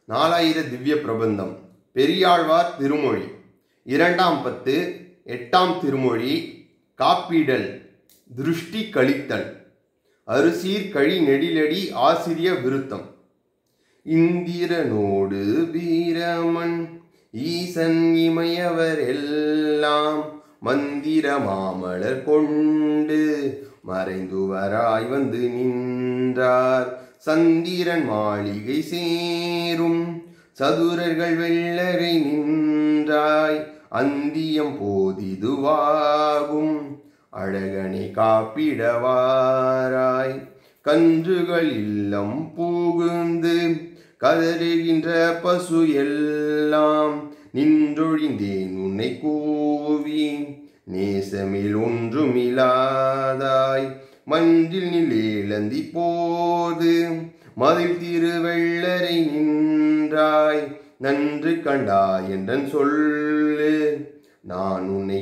நாலாயிர திவ்ய பிரபந்தம் பெரியாழ்வார் திருமொழி இரண்டாம் பத்து எட்டாம் திருமொழி காப்பிடல் திருஷ்டி கழித்தல் அரிசீர் கழி நெடிலடி ஆசிரிய விருத்தம் இந்திரனோடு வீரமன் ஈசன் இமையவர் எல்லாம் மந்திர மாமலர் கொண்டு மறைந்துவராய் வந்து நின்றார் சந்திரன் மாளிகை சேரும் சதுரர்கள் வெள்ளரை நின்றாய் அந்தியம் போதிதுவாகும் அழகனை காப்பிடவாராய் கன்றுகள் இல்லம் புகுந்து கதறுகின்ற பசு எல்லாம் நின்றொழிந்தேன் உன்னை கூவி நேசமில் ஒன்றுமில்லாதாய் மஞ்சில் நிலேலந்தி போது மதில் திருவெள்ளரை நின்றாய் நன்று கண்டாய் என்றன் சொல்லு நான் உன்னை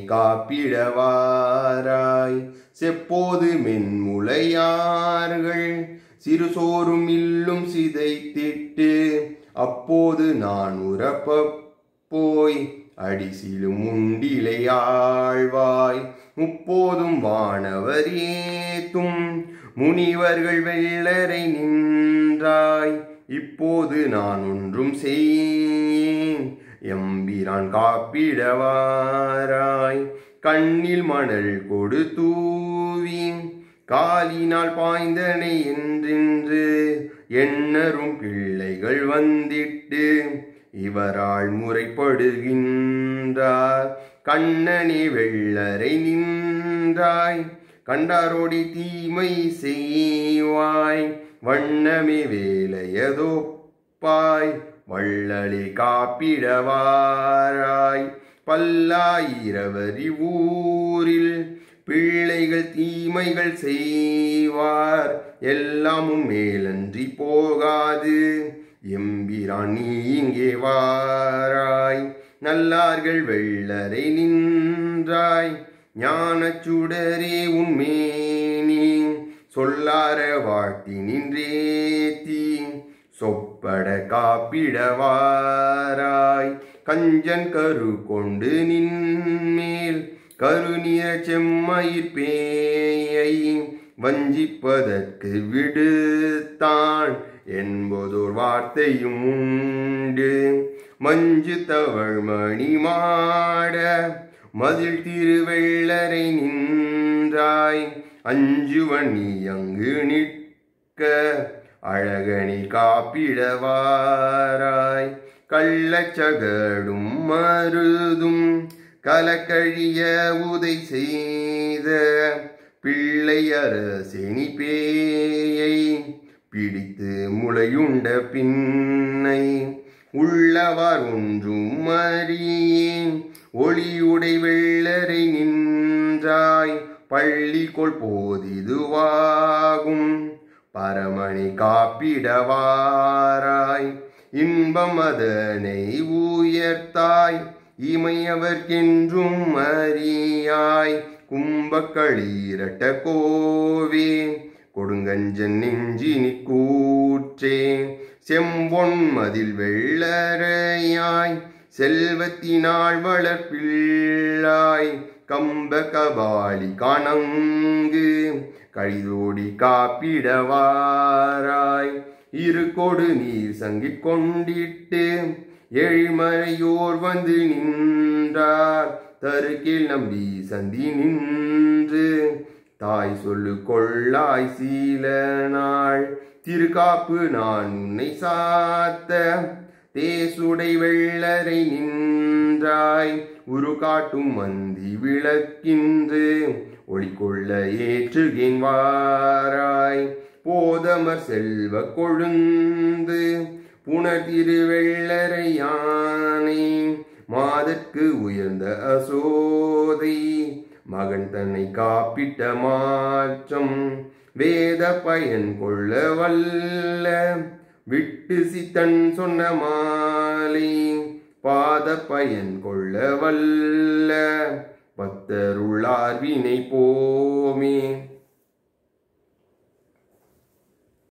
காப்பிடவாராய் செப்போது மென்முளையார்கள் சிறு சோறும் இல்லும் சிதைத்திட்டு அப்போது நான் உறப்ப போய் அடிசிலும் உண்டிலையாழ்வாய் முப்போதும் வானவர் ஏத்தும் முனிவர்கள் வெள்ளரை நின்றாய் இப்போது நான் ஒன்றும் செய்யேன் எம்பிரான் காப்பிடவாராய் கண்ணில் மணல் கொடு தூவி காலினால் பாய்ந்தனை என்றென்று எண்ணரும் பிள்ளைகள் வந்திட்டு இவரால் முறைப்படுகின்றார் கண்ணனே வெள்ளரை நின்றாய் கண்டாரோடி தீமை செய்வாய் வண்ணமே வேலையதோப்பாய் வள்ளலே காப்பிடவாராய் பல்லாயிரவரி ஊரில் பிள்ளைகள் தீமைகள் செய்வார் எல்லாமும் மேலன்றி போகாது எம்பிரான் நீ இங்கே வாராய் நல்லார்கள் வெள்ளரை நின்றாய் ஞானச் சுடரே உண்மேனி சொல்லார வாழ்த்தி நின்றேத்தி சொப்பட காப்பிடவாராய் கஞ்சன் கரு கொண்டு நின்மேல் கருநிற செம்மயிர் பேயை வஞ்சிப்பதற்கு விடுத்தான் என்பதோர் வார்த்தையும் உண்டு மஞ்சு தவழ் மணி மாட மதில் திருவெள்ளரை நின்றாய் அஞ்சுவன் நீ அங்கு நிற்க அழகனை காப்பிடவாராய் கள்ளச்சகடும் மருதும் கலக்கழிய உதை செய்த பிள்ளை அரசெனி பேயை பிடித்து முளையுண்ட பின்னை உள்ளவார் ஒன்றும் அறியேன் ஒளியுடை வெள்ளரை நின்றாய் பள்ளிக்கொள் போதிதுவாகும் பரமணி காப்பிடவாராய் இன்பம் அதனை உயர்த்தாய் இமையவர்க்கென்றும் அறியாய் கும்பக்களீரட்ட கோவே கொடுங்கஞ்சன் நெஞ்சினி கூற்றே செம்பொன் மதில் வெள்ளரையாய் செல்வத்தினாள் வளர்ப்பிள்ளாய் கம்ப கபாலி கணங்கு கழிதோடி காப்பிடவாராய் இரு கொடு நீர் சங்கிக் கொண்டிட்டு ஏழ்மறையோர் வந்து நின்றார் தருக்கில் நம்பி சந்தி நின்று தாய் சொல்லு கொள்ளாய் சீல நாள் திருக்காப்பு நான் உன்னை சாத்த தேசுடை வெள்ளரை நின்றாய் உரு காட்டும் மந்தி விளக்கின்று ஒளி கொள்ள ஏற்றுகேன் வாராய் போதமர் செல்வ கொழுந்து புனர் திருவெள்ளரை யானை மாதற்கு உயர்ந்த அசோதை மகன் தன்னை காப்பிட்ட மாற்றம் வேத பயன் கொள்ள வல்ல விட்டு சித்தன் சொன்ன மாலை பாத பயன் கொள்ள வல்ல பத்தருளார் வினை போமே